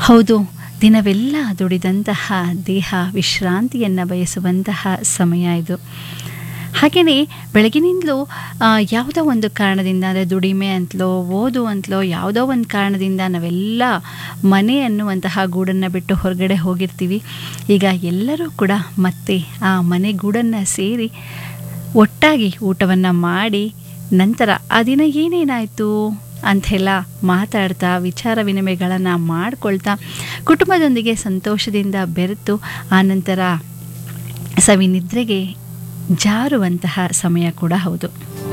ಹೌದು ದಿನವೆಲ್ಲ ದುಡಿದಂತಹ ದೇಹ ವಿಶ್ರಾಂತಿಯನ್ನು ಬಯಸುವಂತಹ ಸಮಯ ಇದು ಹಾಗೆಯೇ ಬೆಳಗಿನಿಂದಲೂ ಆ, ಯಾವುದೋ ಒಂದು ಕಾರಣದಿಂದ ಅಂದರೆ ದುಡಿಮೆ ಅಂತಲೋ ಓದು ಅಂತಲೋ ಯಾವುದೋ ಒಂದು ಕಾರಣದಿಂದ ನಾವೆಲ್ಲ ಮನೆ ಅನ್ನುವಂತಹ ಗೂಡನ್ನು ಬಿಟ್ಟು ಹೊರಗಡೆ ಹೋಗಿರ್ತೀವಿ ಈಗ ಎಲ್ಲರೂ ಕೂಡ ಮತ್ತೆ ಆ ಮನೆ ಗೂಡನ್ನು ಸೇರಿ ಒಟ್ಟಾಗಿ ಊಟವನ್ನು ಮಾಡಿ ನಂತರ ಆ ದಿನ ಏನೇನಾಯಿತು ಅಂತೆಲ್ಲ ಮಾತಾಡ್ತಾ ವಿಚಾರ ವಿನಿಮಯಗಳನ್ನು ಮಾಡ್ಕೊಳ್ತಾ ಕುಟುಂಬದೊಂದಿಗೆ ಸಂತೋಷದಿಂದ ಬೆರೆತು ಆನಂತರ ಸವಿನಿದ್ರೆಗೆ ಜಾರುವಂತಹ ಸಮಯ ಕೂಡ ಹೌದು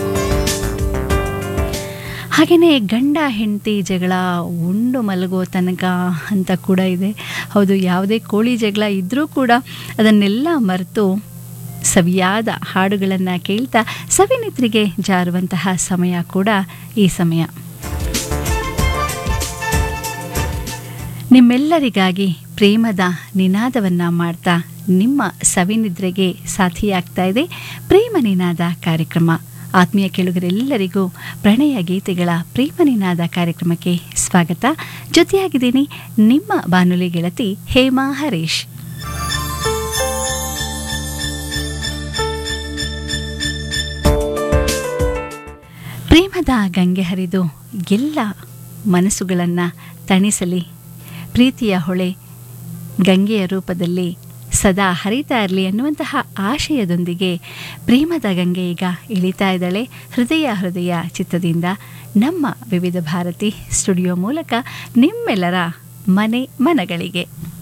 ಹಾಗೆಯೇ ಗಂಡ ಹೆಂಡತಿ ಜಗಳ ಉಂಡು ಮಲಗೋ ತನಕ ಅಂತ ಕೂಡ ಇದೆ ಹೌದು ಯಾವುದೇ ಕೋಳಿ ಜಗಳ ಇದ್ದರೂ ಕೂಡ ಅದನ್ನೆಲ್ಲ ಮರೆತು ಸವಿಯಾದ ಹಾಡುಗಳನ್ನು ಕೇಳ್ತಾ ಸವಿನಿದ್ರಿಗೆ ಜಾರುವಂತಹ ಸಮಯ ಕೂಡ ಈ ಸಮಯ ನಿಮ್ಮೆಲ್ಲರಿಗಾಗಿ ಪ್ರೇಮದ ನಿನಾದವನ್ನು ಮಾಡ್ತಾ ನಿಮ್ಮ ಸವಿನಿದ್ರೆಗೆ ಸಾಥಿಯಾಗ್ತಾ ಇದೆ ಪ್ರೇಮ ನಿನಾದ ಕಾರ್ಯಕ್ರಮ ಆತ್ಮೀಯ ಕೇಳುಗರೆಲ್ಲರಿಗೂ ಪ್ರಣಯ ಗೀತೆಗಳ ಪ್ರೇಮ ನಿನಾದ ಕಾರ್ಯಕ್ರಮಕ್ಕೆ ಸ್ವಾಗತ ಜೊತೆಯಾಗಿದ್ದೀನಿ ನಿಮ್ಮ ಬಾನುಲಿ ಗೆಳತಿ ಹೇಮಾ ಹರೀಶ್ ಪ್ರೇಮದ ಗಂಗೆ ಹರಿದು ಎಲ್ಲ ಮನಸ್ಸುಗಳನ್ನು ತಣಿಸಲಿ ಪ್ರೀತಿಯ ಹೊಳೆ ಗಂಗೆಯ ರೂಪದಲ್ಲಿ ಸದಾ ಹರಿತಾ ಇರಲಿ ಅನ್ನುವಂತಹ ಆಶಯದೊಂದಿಗೆ ಪ್ರೇಮದ ಗಂಗೆ ಈಗ ಇಳಿತಾ ಇದ್ದಾಳೆ ಹೃದಯ ಹೃದಯ ಚಿತ್ತದಿಂದ ನಮ್ಮ ವಿವಿಧ ಭಾರತಿ ಸ್ಟುಡಿಯೋ ಮೂಲಕ ನಿಮ್ಮೆಲ್ಲರ ಮನೆ ಮನಗಳಿಗೆ